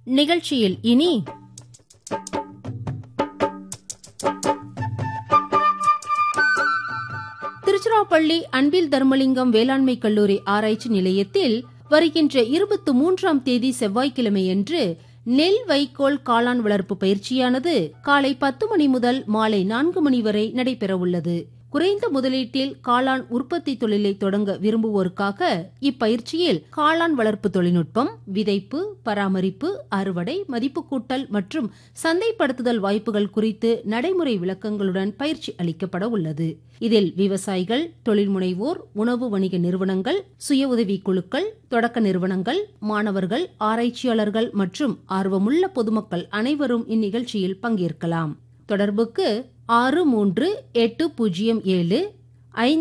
நிகழ்ச்சியில் இனி திருச்சிராப்பள்ளி அன்பில் தர்மலிங்கம் வேளாண்மை கல்லூரி ஆராய்ச்சி நிலையத்தில் வருகின்ற இருபத்தி மூன்றாம் தேதி செவ்வாய்க்கிழமையன்று நெல் வைக்கோல் காளான் வளர்ப்பு பயிற்சியானது காலை பத்து மணி முதல் மாலை நான்கு மணி வரை நடைபெறவுள்ளது குறைந்த முதலீட்டில் காளான் உற்பத்தி தொழிலை தொடங்க விரும்புவோருக்காக இப்பயிற்சியில் காளான் வளர்ப்பு தொழில்நுட்பம் விதைப்பு பராமரிப்பு அறுவடை மதிப்பு கூட்டல் மற்றும் சந்தைப்படுத்துதல் வாய்ப்புகள் குறித்து நடைமுறை விளக்கங்களுடன் பயிற்சி அளிக்கப்பட உள்ளது இதில் விவசாயிகள் தொழில் முனைவோர் உணவு வணிக நிறுவனங்கள் சுய உதவி குழுக்கள் தொடக்க நிறுவனங்கள் மாணவர்கள் ஆராய்ச்சியாளர்கள் மற்றும் ஆர்வமுள்ள பொதுமக்கள் அனைவரும் இந்நிகழ்ச்சியில் பங்கேற்கலாம் தொடர்புக்கு ஆறு மூன்று எட்டு பூஜ்ஜியம் ஏழு ஐந்து